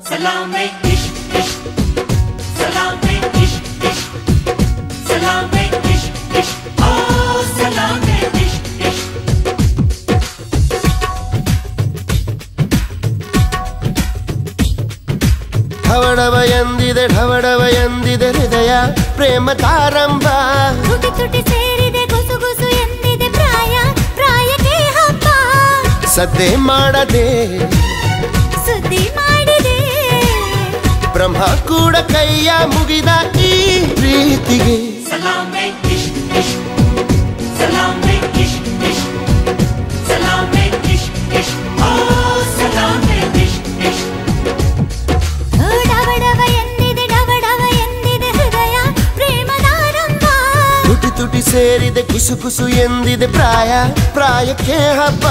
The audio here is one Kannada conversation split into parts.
Salame, ish, ish. Salame, ish, ish. Salame, ish, ish. Oh, salame, ish, ish. ಢವಡವ ಎಂದಿದೆ ಢವಡವ ಎಂದಿದೆ ಹೃದಯ ಪ್ರೇಮ ತಾರಂಭ ತುಟಿ ತುಟಿ ಸೇರಿದೆ ಗುಸು ಗುಸು ಎಂದಿದೆ ಪ್ರಾಯ ಪ್ರಾಯಕ್ಕೆ ಹಬ್ಬ ಸದ್ದೆ ಮಾಡದೆ ಸುದ್ದಿ ಮಾಡಿದೆ ಬ್ರಹ್ಮ ಕೂಡ ಕೈಯ ಮುಗಿದ ಈ ಪ್ರೀತಿಗೆ Salame, ish, ish. Salame, ish, ish. Salame, ish, ish. Oh, salame, ish, ish. ಓ ಡವಡವ ಎಂದಿದೆ ಡವಡವ ಎಂದಿದೆ ಹೃದಯ ಪ್ರೇಮದಾರಂಭ ತುಟಿ ತುಟಿ ಸೇರಿದೆ ಕುಸು ಕುಸು ಎಂದಿದೆ ಪ್ರಾಯ ಪ್ರಾಯಕ್ಕೆ ಹಬ್ಬ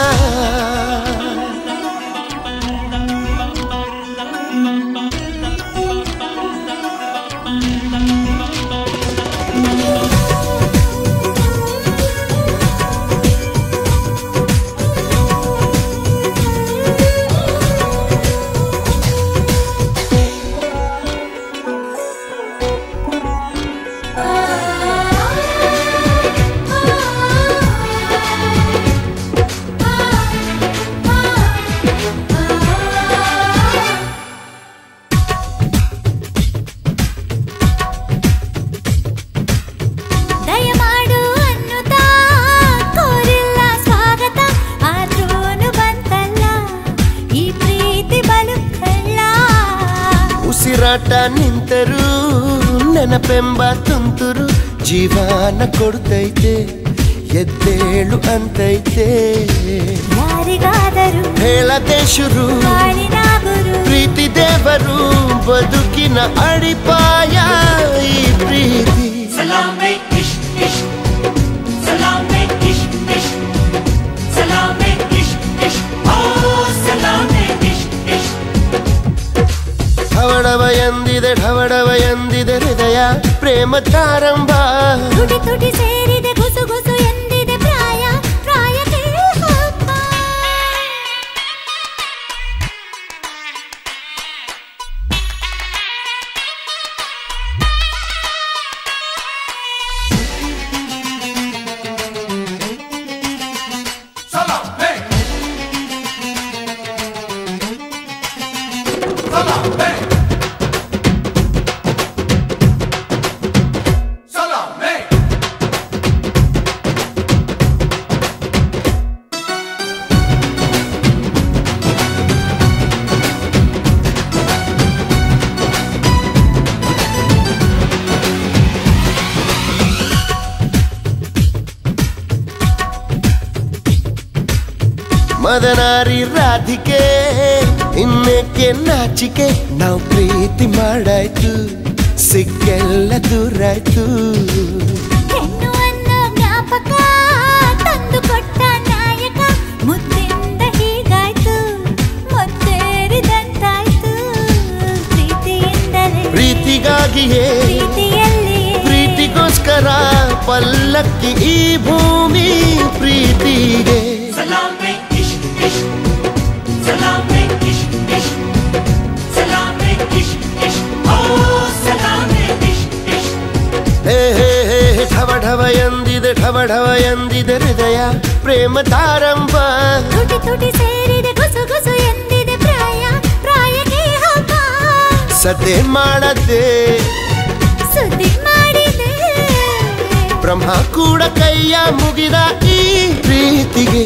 ದಯಮಾಡು ಅನ್ನುತ್ತಾ ಕೋರಿಲ್ಲ ಸ್ವಾಗತ ಆದ್ರೂನು ಬಂತಲ್ಲ ಈ ಪ್ರೀತಿ ಬಲು ಕಳ್ಳ ಉಸಿರಾಟ ನಿಂತರೂ ನೆನಪೆಂಬ ತುಂತುರು ಜೀವನ ಕೊಡ್ತೈತೆ ಎದ್ದೇಳು ಅಂತೈತೆ ಯಾರಿಗಾದರೂ ಹೇಳದೆ ಶುರು ಬಾಳಿನ ಗುರು ಪ್ರೀತಿ ದೇವರು ಬದುಕಿನ ಅಡಿಪಾಯ ಈ ಪ್ರೀತಿ Salame, ish, ish. Salame, ish, ish. Salame, ish, ish. Oh, salame, ish, ish. ಢವಡವ ಎಂದಿದೆ ಢವಡವ ಎಂದಿದೆ ಹೃದಯ ಪ್ರೇಮ ತಾರಂಭ ತುಟಿ ತುಟಿ ಸೇರಿದೆ ಗುಸು ಗುಸು ಎಂದಿದೆ ಪ್ರಾಯ ಪ್ರಾಯಕ್ಕೆ ಹಬ್ಬ ಮದನಾರಿ ರಾಧಿಕೆ ಇನ್ನೇಕೆ ನಾಚಿಕೆ ನಾವು ಪ್ರೀತಿ ಮಾಡಾಯ್ತು ಸಿಕ್ಕೆಲ್ಲ ದೂರಾಯ್ತು ಹೆಣ್ಣು ಅನ್ನೋ ಜ್ಞಾಪಕ ತಂದು ಕೊಟ್ಟ ನಾಯಕ ಮುದ್ದಿಂದ ಹೀಗಾಯ್ತು ಮುತ್ತೇರಿದಂತಾಯ್ತು ಪ್ರೀತಿಯಿಂದಲೇ ಪ್ರೀತಿಗಾಗಿಯೇ ಪ್ರೀತಿಯಲ್ಲಿಯೇ ಪ್ರೀತಿಗೋಸ್ಕರ ಪಲ್ಲಕ್ಕಿ ಈ ಭೂಮಿ ಪ್ರೀತಿಗೆ Salame, ish, ish. Salame, ish, ish. Salame, ish, ish. Oh, salame, ish, ish. ಹೇ ಹೇ ಹೇ ಹೇ, ಢವ ಢವ ಎಂದಿದೆ ಢವ ಢವ ಎಂದಿದೆ ಹೃದಯ ಪ್ರೇಮ ತಾರಂಭ ತುಟಿ ತುಟಿ ಸೇರಿದೆ ಗುಸು ಗುಸು ಎಂದಿದೆ ಪ್ರಾಯ ಪ್ರಾಯಕ್ಕೆ ಹಬ್ಬ ಸದ್ದೆ ಮಾಡದೆ ಸುದ್ದಿ ಮಾಡಿದೆ ಬ್ರಹ್ಮ ಕೂಡ ಕೈಯ ಮುಗಿದ ಈ ಪ್ರೀತಿಗೆ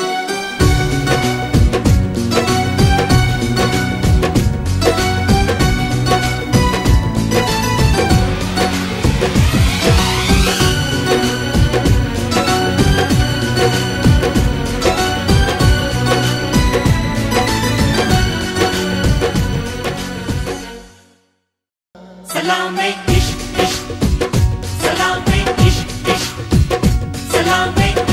Salame, ish, ish. Salame, ish, ish. Salame,